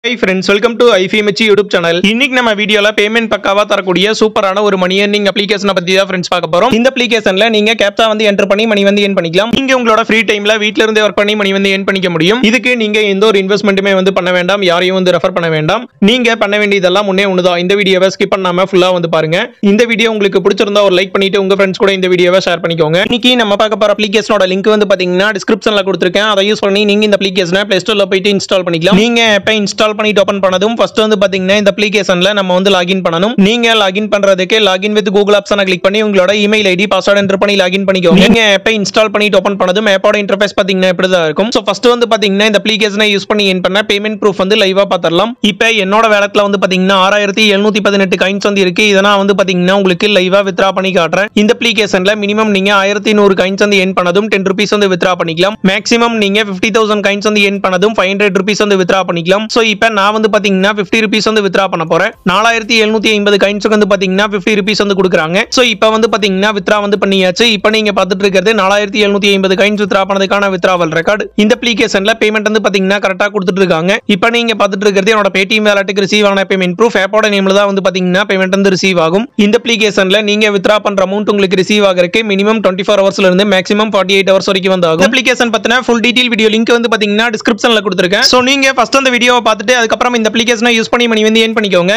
high friends welcome to IFMH YouTube channel இன்னைக்கு நம்ம வீடியோல பேமெண்ட் பக்காவா தரக்கூடிய சூப்பரான ஒரு மணி earning அப்ளிகேஷனை பத்தி தான் ஃப்ரெண்ட்ஸ் பார்க்க போறோம் இந்த அப்ளிகேஷன்ல நீங்க கேப்சா வந்து என்டர் பண்ணி மணி வந்து ஏன் பண்ணிக்கலாம் நீங்க உங்களோட ஃப்ரீ டைம்ல வீட்ல இருந்தே ஒர்க் பண்ணி மணி வந்து ஏன் பண்ணிக்க முடியும் இதுக்கு நீங்க எந்த ஒரு இன்வெஸ்ட்மெண்ட்டுமே வந்து பண்ண வேண்டாம் யாரையும் வந்து ரெஃபர் பண்ண வேண்டாம் நீங்க பண்ண வேண்டியதெல்லாம் முன்னே ஒண்ணுதான் இந்த வீடியோவை ஸ்கிப் பண்ணாம ஃபுல்லா வந்து பாருங்க இந்த வீடியோ உங்களுக்கு பிடிச்சிருந்தா ஒரு லைக் பண்ணிட்டு உங்க ஃப்ரெண்ட்ஸ் கூட இந்த வீடியோவை ஷேர் பண்ணிக்கோங்க இன்னைக்கு நம்ம பார்க்க போற அப்ளிகேஷனோட லிங்க் வந்து பாத்தீங்கன்னா டிஸ்கிரிப்ஷன்ல கொடுத்துருக்கேன் அதை யூஸ் பண்ணி நீங்க இந்த அப்ளிகேஷனை பிளே ஸ்டோர்ல போயிட்டு இன்ஸ்டால் பண்ணிக்கலாம் நீங்க எப்ப இன்ஸ்டால் பண்ணிட்டு ஓபன் பண்ணதும் ஃபர்ஸ்ட் வந்து பாத்தீங்கன்னா இந்த அப்ளிகேஷன்ல நம்ம வந்து லாகின் பண்ணணும் நீங்க லாகின் பண்றதுக்கு லாகின் வித் கூகுள் ஆப்ஷனை கிளிக் பண்ணி உங்களோட இமெயில் ஐடி பாஸ்வேர்ட் என்டர் பண்ணி லாகின் பண்ணிக்கோங்க நீங்க எப்ப இன்ஸ்டால் பண்ணிட்டு ஓபன் பண்ணதும் ஆப்போட இன்டர்ஃபேஸ் பாத்தீங்கன்னா இப்படி தான் இருக்கும் சோ ஃபர்ஸ்ட் வந்து பாத்தீங்கன்னா இந்த அப்ளிகேஷனை யூஸ் பண்ணி என் பண்ண பேமெண்ட் ப்ரூஃப் வந்து லைவா பாத்திரலாம் இப்போ என்னோட வேலட்ல வந்து பாத்தீங்கன்னா ஆறாயிரத்தி எழுநூத்தி பதினெட்டு கைன்ஸ் வந்து இருக்கு இதை நான் வந்து பாத்தீங்கன்னா உங்களுக்கு லைவா வித்ரா பண்ணி காட்டுறேன் இந்த அப்ளிகேஷன்ல மினிமம் நீங்க ஆயிரத்தி நூறு கைன்ஸ் வந்து என் பண்ணதும் டென் ருபீஸ் வந்து வித்ரா பண்ணிக்கலாம் மேக்ஸிமம் நீங்க ஃபிஃப்டி தௌசண்ட் கைன்ஸ் வந்து என் பண்ணதும் ஃபைவ் ஹண்ட்ரட் ருபீஸ் வந்து வித்ரா பண்ணிக்கலாம் சோ இப்போ நான் வந்து பாத்தீங்கன்னா ஃபிஃப்டி ருபீஸ் வந்து வித்ரா பண்ண போறேன் நாலாயிரத்தி எழுநூத்தி ஐம்பது கைன்ஸுக்கு வந்து பாத்தீங்கன்னா ஃபிஃப்டி ருபீஸ் வந்து கொடுக்குறாங்க சோ இப்போ வந்து பாத்தீங்கன்னா வித்ரா வந்து பண்ணியாச்சு இப்போ நீங்க பார்த்துட்டு இருக்கிறது நாலாயிரத்தி எழுநூத்தி ஐம்பது கைன்ஸ் வித்ரா பண்ணதுக்கான வித்ராவல் ரெக்கார்டு இந்த அப்ளிகேஷன்ல பேமெண்ட் வந்து பாத்தீங்கன்னா கரெக்டா கொடுத்துட்டு இருக்காங்க இப்போ நீங்க பார்த்துட்டு இருக்கிறது என்னோட பேடிஎம் வேலட்டுக்கு ரிசீவ் ஆன பேமெண்ட் ப்ரூஃப் ஆப்போட நேம்ல தான் வந்து பாத்தீங்கன்னா பேமெண்ட் வந்து ரிசீவ் ஆகும் இந்த அப்ளிகேஷன்ல நீங்க வித்ரா பண்ற அமௌண்ட் உங்களுக்கு ரிசீவ் ஆகிறதுக்கு மினிமம் டுவெண்ட்டி ஃபோர் ஹவர்ஸ்ல இருந்து மேக்ஸிமம் ஃபார்ட்டி எயிட் ஹவர்ஸ் வரைக்கும் வந்து ஆகும் அப்ளிகேஷன் பத்தின ஃபுல் டீடைல் வீடியோ லிங்க் வந்து பாத்தீங்கன்னா டிஸ்கிரிப்ஷன்ல கொடுத்துருக்கேன் சோ நீங்க ஃபர்ஸ்ட் அந்த வீடியோவை பார்த்துட்டு அதுக்கப்புறம் இந்த அப்ளிகேஷனை யூஸ் பண்ணி மணி வந்து ஏன் பண்ணிக்கோங்க